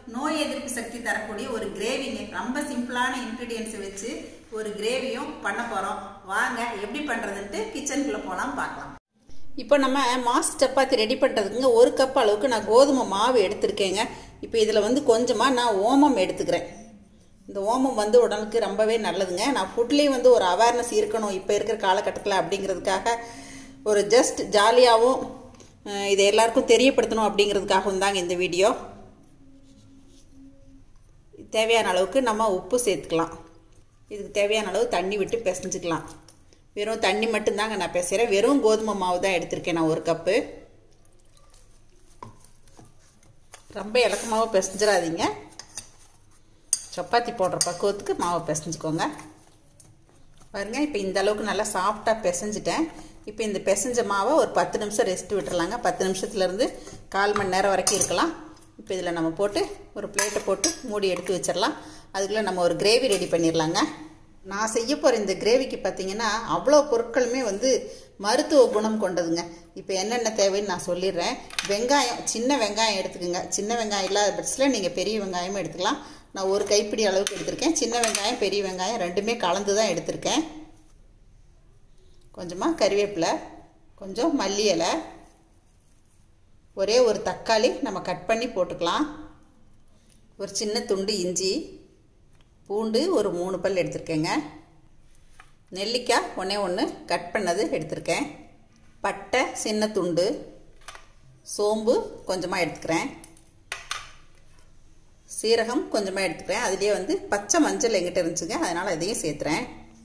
நோய் எதிர்ப்பு சக்தி தரக்கூடிய ஒரு கிரேவிங்க ரொம்ப சிம்பிளான இன்க்ரீடியன்ஸை வச்சு ஒரு கிரேவியும் பண்ண போகிறோம் வாங்க எப்படி பண்ணுறதுன்ட்டு கிச்சனுக்குள்ளே போகலாம் பார்க்கலாம் இப்போ நம்ம மாஸ் சப்பாத்தி ரெடி பண்ணுறதுக்குங்க ஒரு கப் அளவுக்கு நான் கோதுமை மாவு எடுத்திருக்கேங்க இப்போ இதில் வந்து கொஞ்சமாக நான் ஓமம் எடுத்துக்கிறேன் இந்த ஓமம் வந்து உடலுக்கு ரொம்பவே நல்லதுங்க நான் ஃபுட்லேயும் வந்து ஒரு அவேர்னஸ் இருக்கணும் இப்போ இருக்கிற காலகட்டத்தில் அப்படிங்கிறதுக்காக ஒரு ஜஸ்ட் ஜாலியாகவும் இதை எல்லாருக்கும் தெரியப்படுத்தணும் அப்படிங்கிறதுக்காகவும் தாங்க இந்த வீடியோ தேவையான அளவுக்கு நம்ம உப்பு சேர்த்துக்கலாம் இதுக்கு தேவையான அளவு தண்ணி விட்டு பிசைஞ்சுக்கலாம் வெறும் தண்ணி மட்டும்தாங்க நான் பேசுகிறேன் வெறும் கோதுமை மாவு தான் எடுத்திருக்கேன் நான் ஒரு கப்பு ரொம்ப இலக்கமாகவும் பிசைஞ்சிடாதீங்க சப்பாத்தி போடுற பக்குவத்துக்கு மாவை பிசைஞ்சுக்கோங்க பாருங்கள் இப்போ இந்த அளவுக்கு நல்லா சாஃப்டாக பிசைஞ்சிட்டேன் இப்போ இந்த பிசைஞ்ச மாவை ஒரு பத்து நிமிஷம் ரெஸ்ட் விட்டுறலாங்க பத்து நிமிஷத்துலேருந்து கால் மணி நேரம் வரைக்கும் இருக்கலாம் இப்போ இதில் நம்ம போட்டு ஒரு பிளேட்டை போட்டு மூடி எடுத்து வச்சிடலாம் அதுக்குள்ளே நம்ம ஒரு கிரேவி ரெடி பண்ணிடலாங்க நான் செய்ய போகிற இந்த கிரேவிக்கு பார்த்தீங்கன்னா அவ்வளோ பொருட்களுமே வந்து மருத்துவ குணம் கொண்டதுங்க இப்போ என்னென்ன தேவைன்னு நான் சொல்லிடுறேன் வெங்காயம் சின்ன வெங்காயம் எடுத்துக்கோங்க சின்ன வெங்காயம் இல்லாத பட்சத்தில் நீங்கள் பெரிய வெங்காயமும் எடுத்துக்கலாம் நான் ஒரு கைப்பிடி அளவுக்கு எடுத்திருக்கேன் சின்ன வெங்காயம் பெரிய வெங்காயம் ரெண்டுமே கலந்து தான் எடுத்திருக்கேன் கொஞ்சமாக கறிவேப்பிலை கொஞ்சம் மல்லி இலை ஒரே ஒரு தக்காளி நம்ம கட் பண்ணி போட்டுக்கலாம் ஒரு சின்ன துண்டு இஞ்சி பூண்டு ஒரு மூணு பல் எடுத்திருக்கேங்க நெல்லிக்காய் ஒன்றே ஒன்று கட் பண்ணது எடுத்திருக்கேன் பட்டை சின்ன துண்டு சோம்பு கொஞ்சமாக எடுத்துக்கிறேன் சீரகம் கொஞ்சமாக எடுத்துக்கிறேன் அதுலேயே வந்து பச்சை மஞ்சள் எங்கிட்ட இருந்துச்சுங்க அதனால் அதையும் சேர்த்துறேன்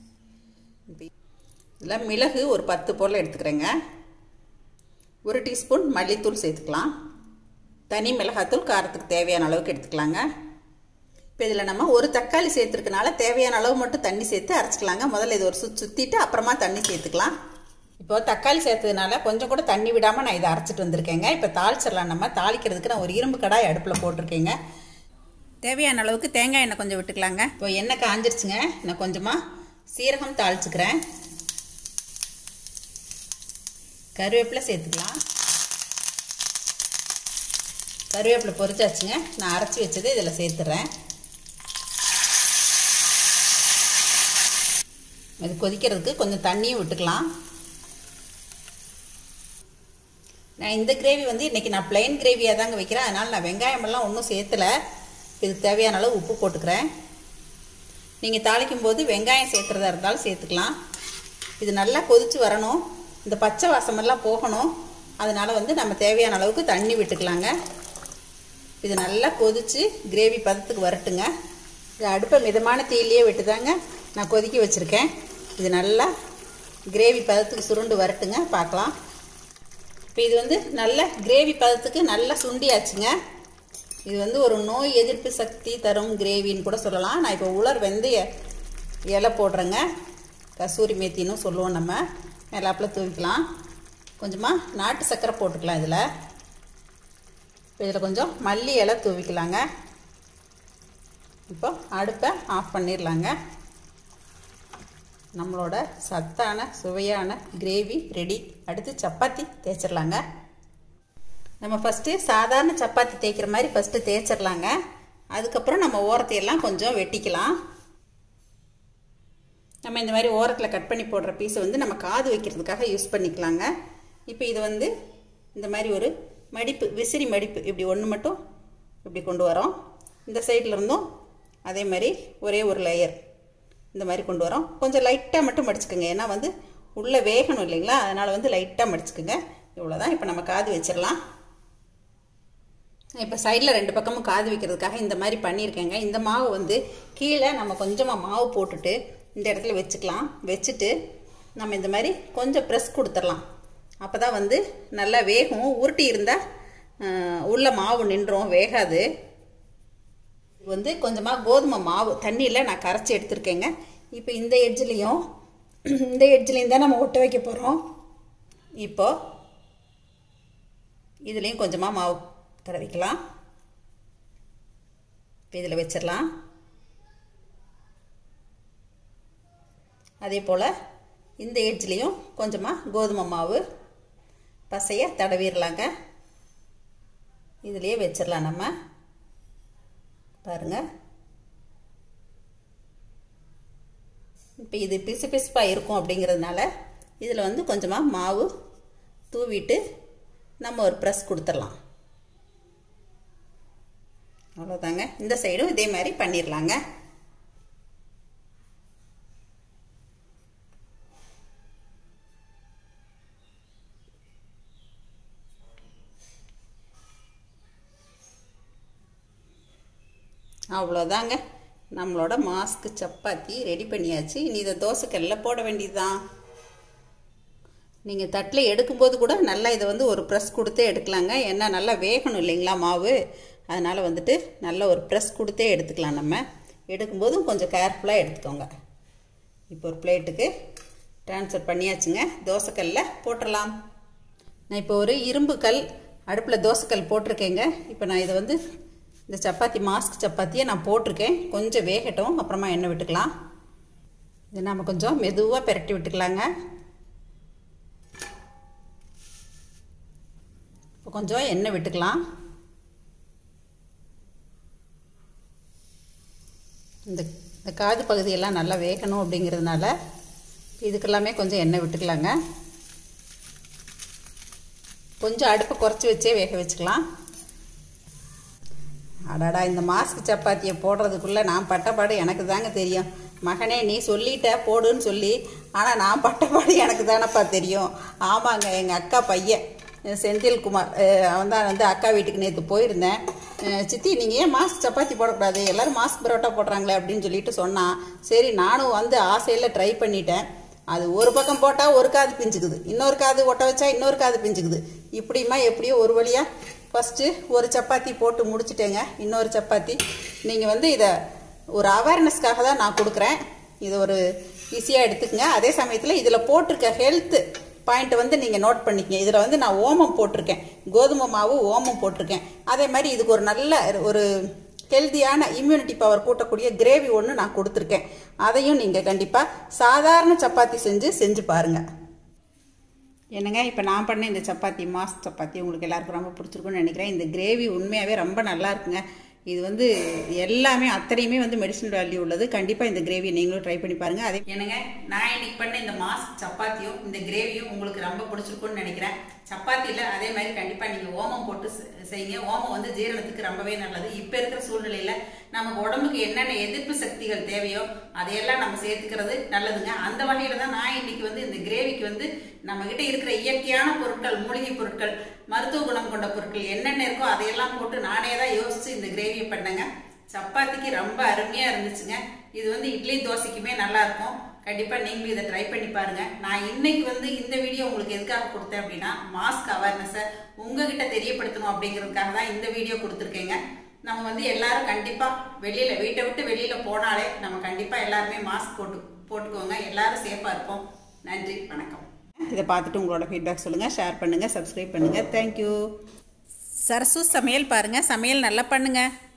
இதில் மிளகு ஒரு பத்து போல் எடுத்துக்கிறேங்க ஒரு டீஸ்பூன் மல்லித்தூள் சேர்த்துக்கலாம் தனி மிளகாத்தூள் காரத்துக்கு தேவையான அளவுக்கு எடுத்துக்கலாங்க இப்போ இதில் நம்ம ஒரு தக்காளி சேர்த்துருக்கனால தேவையான அளவு மட்டும் தண்ணி சேர்த்து அரைச்சிக்கலாங்க முதல்ல இது ஒரு சுற்றி சுற்றிட்டு அப்புறமா தண்ணி சேர்த்துக்கலாம் இப்போ தக்காளி சேர்த்ததுனால கொஞ்சம் கூட தண்ணி விடாமல் நான் இதை அரைச்சிட்டு வந்திருக்கேங்க இப்போ தாளிச்சிடலாம் நம்ம தாளிக்கிறதுக்கு நான் ஒரு இரும்பு கடாய் அடுப்பில் போட்டிருக்கேங்க தேவையான அளவுக்கு தேங்காய் எண்ணெய் கொஞ்சம் விட்டுக்கலாங்க இப்போ எண்ணெய் காஞ்சிருச்சுங்க நான் கொஞ்சமாக சீரகம் தாளிச்சுக்கிறேன் கருவேப்பிலை சேர்த்துக்கலாம் கருவேப்பிலை பொரிச்சாச்சுங்க நான் அரைச்சி வச்சது இதில் சேர்த்துறேன் இது கொதிக்கிறதுக்கு கொஞ்சம் தண்ணியும் விட்டுக்கலாம் நான் இந்த கிரேவி வந்து இன்றைக்கி நான் பிளைன் கிரேவியாக தாங்க வைக்கிறேன் அதனால் நான் வெங்காயமெல்லாம் ஒன்றும் சேர்த்தலை இதுக்கு தேவையான அளவு உப்பு போட்டுக்கிறேன் நீங்கள் தாளிக்கும் போது வெங்காயம் சேர்க்குறதா இருந்தாலும் சேர்த்துக்கலாம் இது நல்லா கொதித்து வரணும் இந்த பச்சை வாசமெல்லாம் போகணும் அதனால் வந்து நம்ம தேவையான அளவுக்கு தண்ணி விட்டுக்கலாங்க இது நல்லா கொதித்து கிரேவி பதத்துக்கு வரட்டுங்க இது அடுப்பை மிதமான தீயிலேயே விட்டுதாங்க நான் கொதிக்க வச்சுருக்கேன் இது நல்லா கிரேவி பதத்துக்கு சுருண்டு வரட்டுங்க பார்க்கலாம் இப்போ இது வந்து நல்ல கிரேவி பதத்துக்கு நல்லா சுண்டியாச்சுங்க இது வந்து ஒரு நோய் எதிர்ப்பு சக்தி தரும் கிரேவின்னு கூட சொல்லலாம் நான் இப்போ உலர் வெந்தய இலை போடுறேங்க கசூரி மேத்தின்னு சொல்லுவோம் நம்ம மேலாப்பில் தூவிக்கலாம் கொஞ்சமாக நாட்டு சர்க்கரை போட்டுக்கலாம் இதில் இப்போ இதில் கொஞ்சம் மல்லி இலை தூவிக்கலாங்க இப்போ அடுப்பை ஆஃப் பண்ணிடலாங்க நம்மளோட சத்தான சுவையான கிரேவி ரெடி அடுத்து சப்பாத்தி தேய்ச்சிடலாங்க நம்ம ஃபஸ்ட்டு சாதாரண சப்பாத்தி தேய்க்கிற மாதிரி ஃபஸ்ட்டு தேய்ச்சிடலாங்க அதுக்கப்புறம் நம்ம ஓரத்தையெல்லாம் கொஞ்சம் வெட்டிக்கலாம் நம்ம இந்த மாதிரி ஓரத்தில் கட் பண்ணி போடுற பீஸை வந்து நம்ம காது வைக்கிறதுக்காக யூஸ் பண்ணிக்கலாங்க இப்போ இது வந்து இந்த மாதிரி ஒரு மடிப்பு விசிறி மடிப்பு இப்படி ஒன்று மட்டும் இப்படி கொண்டு வரோம் இந்த சைடில் இருந்தும் அதே மாதிரி ஒரே ஒரு லேயர் இந்த மாதிரி கொண்டு வரோம் கொஞ்சம் லைட்டாக மட்டும் மடிச்சுக்கோங்க ஏன்னா வந்து உள்ளே வேகணும் இல்லைங்களா அதனால் வந்து லைட்டாக மடிச்சுக்கோங்க இவ்வளோதான் இப்போ நம்ம காது வச்சிடலாம் இப்போ சைடில் ரெண்டு பக்கமும் காது வைக்கிறதுக்காக இந்த மாதிரி பண்ணியிருக்கேங்க இந்த மாவு வந்து கீழே நம்ம கொஞ்சமாக மாவு போட்டுட்டு இந்த இடத்துல வச்சுக்கலாம் வச்சுட்டு நம்ம இந்த மாதிரி கொஞ்சம் ப்ரெஸ் கொடுத்துடலாம் அப்போ தான் வந்து நல்லா வேகும் உருட்டி இருந்தால் உள்ள மாவு நின்றோம் வேகாது இது வந்து கொஞ்சமாக கோதுமை மாவு தண்ணியில் நான் கரைச்சி எடுத்திருக்கேங்க இப்போ இந்த எட்ஜ்லேயும் இந்த எட்ஜ்லேயும் தான் நம்ம ஒட்ட வைக்க போகிறோம் இப்போ இதுலேயும் கொஞ்சமாக மாவு தடவிக்கலாம் இப்போ இதில் வச்சிடலாம் அதே போல் இந்த எட்ஜ்லேயும் கொஞ்சமாக கோதுமை மாவு பசையை தடவிடலாங்க இதுலேயே வச்சிடலாம் நம்ம பாருங்கள் இப்போ இது பிசு பிசுப்பாக இருக்கும் அப்படிங்கிறதுனால இதில் வந்து கொஞ்சமாக மாவு தூவிட்டு நம்ம ஒரு ப்ரெஸ் கொடுத்துடலாம் அவ்வளோதாங்க இந்த சைடும் இதே மாதிரி பண்ணிடலாங்க அவ்வளோதாங்க நம்மளோட மாஸ்க்கு சப்பாத்தி ரெடி பண்ணியாச்சு இனி இதை தோசைக்கல்ல போட வேண்டியதுதான் நீங்கள் தட்டில் எடுக்கும்போது கூட நல்லா இதை வந்து ஒரு ப்ரெஸ் கொடுத்தே எடுக்கலாங்க ஏன்னா நல்லா வேகணும் இல்லைங்களா மாவு அதனால் வந்துட்டு நல்ல ஒரு ப்ரெஸ் கொடுத்தே எடுத்துக்கலாம் நம்ம எடுக்கும்போதும் கொஞ்சம் கேர்ஃபுல்லாக எடுத்துக்கோங்க இப்போ ஒரு பிளேட்டுக்கு ட்ரான்ஸ்ஃபர் பண்ணியாச்சுங்க தோசைக்கல்ல போட்டுடலாம் நான் இப்போ ஒரு இரும்பு கல் அடுப்பில் தோசைக்கல் போட்டிருக்கேங்க இப்போ நான் இதை வந்து இந்த சப்பாத்தி மாஸ்க் சப்பாத்தியை நான் போட்டிருக்கேன் கொஞ்சம் வேகட்டும் அப்புறமா எண்ணெய் விட்டுக்கலாம் இதை நம்ம கொஞ்சம் மெதுவாக பெரட்டி விட்டுக்கலாங்க இப்போ கொஞ்சம் எண்ணெய் விட்டுக்கலாம் இந்த இந்த காது பகுதியெல்லாம் நல்லா வேகணும் அப்படிங்கிறதுனால இதுக்கெல்லாமே கொஞ்சம் எண்ணெய் விட்டுக்கலாங்க கொஞ்சம் அடுப்பை குறைச்சி வச்சே வேக வச்சுக்கலாம் அடாடா இந்த மாஸ்க் சப்பாத்தியை போடுறதுக்குள்ளே நான் பட்டப்பாடு எனக்கு தாங்க தெரியும் மகனே நீ சொல்லிட்ட போடுன்னு சொல்லி ஆனால் நான் பட்டப்பாடு எனக்கு தானப்பா தெரியும் ஆமாங்க எங்கள் அக்கா பையன் செந்தில்குமார் அவன் தான் வந்து அக்கா வீட்டுக்கு நேற்று போயிருந்தேன் சித்தி நீங்கள் ஏன் மாஸ்க் சப்பாத்தி போடக்கூடாது எல்லோரும் மாஸ்க் பரோட்டா போடுறாங்களே அப்படின்னு சொல்லிட்டு சொன்னான் சரி நானும் வந்து ஆசையில் ட்ரை பண்ணிட்டேன் அது ஒரு பக்கம் போட்டால் ஒரு காது பிஞ்சுக்குது இன்னொரு காது ஒட்ட வச்சா இன்னொரு காது பிஞ்சுக்குது இப்படிமா எப்படியோ ஒரு வழியாக ஃபஸ்ட்டு ஒரு சப்பாத்தி போட்டு முடிச்சிட்டேங்க இன்னொரு சப்பாத்தி நீங்கள் வந்து இதை ஒரு அவேர்னஸ்க்காக தான் நான் கொடுக்குறேன் இதை ஒரு ஈஸியாக எடுத்துக்கங்க அதே சமயத்தில் இதில் போட்டிருக்க ஹெல்த்து பாயிண்ட் வந்து நீங்கள் நோட் பண்ணிக்கங்க இதில் வந்து நான் ஓமம் போட்டிருக்கேன் கோதுமை மாவு ஓமம் போட்டிருக்கேன் அதே மாதிரி இதுக்கு ஒரு நல்ல ஒரு ஹெல்த்தியான இம்யூனிட்டி பவர் கூட்டக்கூடிய கிரேவி ஒன்று நான் கொடுத்துருக்கேன் அதையும் நீங்கள் கண்டிப்பாக சாதாரண சப்பாத்தி செஞ்சு செஞ்சு பாருங்கள் என்னங்க இப்போ நான் பண்ண இந்த சப்பாத்தி மாஸ் சப்பாத்தி உங்களுக்கு எல்லாருக்கும் ரொம்ப பிடிச்சிருக்குன்னு நினைக்கிறேன் இந்த கிரேவி உண்மையாகவே ரொம்ப நல்லா இருக்குங்க இது வந்து எல்லாமே அத்தனையுமே வந்து மெடிசன் வேல்யூ உள்ளது கண்டிப்பாக இந்த கிரேவியை நீங்களும் ட்ரை பண்ணி பாருங்கள் அதே என்னங்க நான் இன்னைக்கு பண்ண இந்த மாஸ் சப்பாத்தியும் இந்த கிரேவியும் உங்களுக்கு ரொம்ப பிடிச்சிருக்குன்னு நினைக்கிறேன் சப்பாத்தியில் அதே மாதிரி கண்டிப்பாக நீங்கள் ஓமம் போட்டு செய்யுங்க ஓமம் வந்து ஜீரணத்துக்கு ரொம்பவே நல்லது இப்போ இருக்கிற சூழ்நிலையில் நமக்கு உடம்புக்கு என்னென்ன எதிர்ப்பு சக்திகள் தேவையோ அதையெல்லாம் நம்ம சேர்த்துக்கிறது நல்லதுங்க அந்த வகையில் தான் நான் இன்னைக்கு வந்து இந்த கிரேவிக்கு வந்து நம்மக்கிட்ட இருக்கிற இயற்கையான பொருட்கள் மூலிகை பொருட்கள் மருத்துவ குணம் கொண்ட பொருட்கள் என்னென்ன இருக்கோ அதையெல்லாம் போட்டு நானே தான் யோசிச்சு இந்த கிரேவியை பண்ணேங்க சப்பாத்திக்கு ரொம்ப அருமையாக இருந்துச்சுங்க இது வந்து இட்லி தோசைக்குமே நல்லா இருக்கும் கண்டிப்பாக நீங்களும் இதை ட்ரை பண்ணி பாருங்க நான் இன்னைக்கு வந்து இந்த வீடியோ உங்களுக்கு எதுக்காக கொடுத்தேன் அப்படின்னா மாஸ்க் அவேர்னஸை உங்ககிட்ட தெரியப்படுத்தணும் அப்படிங்கிறதுக்காக தான் இந்த வீடியோ கொடுத்துருக்கேங்க நம்ம வந்து எல்லாரும் கண்டிப்பாக வெளியில் வீட்டை விட்டு வெளியில் போனாலே நம்ம கண்டிப்பாக எல்லாருமே மாஸ்க் போட்டு போட்டுக்கோங்க எல்லாரும் சேஃபாக இருப்போம் நன்றி வணக்கம் இதை பார்த்துட்டு உங்களோட ஃபீட்பேக் சொல்லுங்கள் ஷேர் பண்ணுங்கள் சப்ஸ்கிரைப் பண்ணுங்கள் தேங்க்யூ சரசு சமையல் பாருங்கள் சமையல் நல்லா பண்ணுங்கள்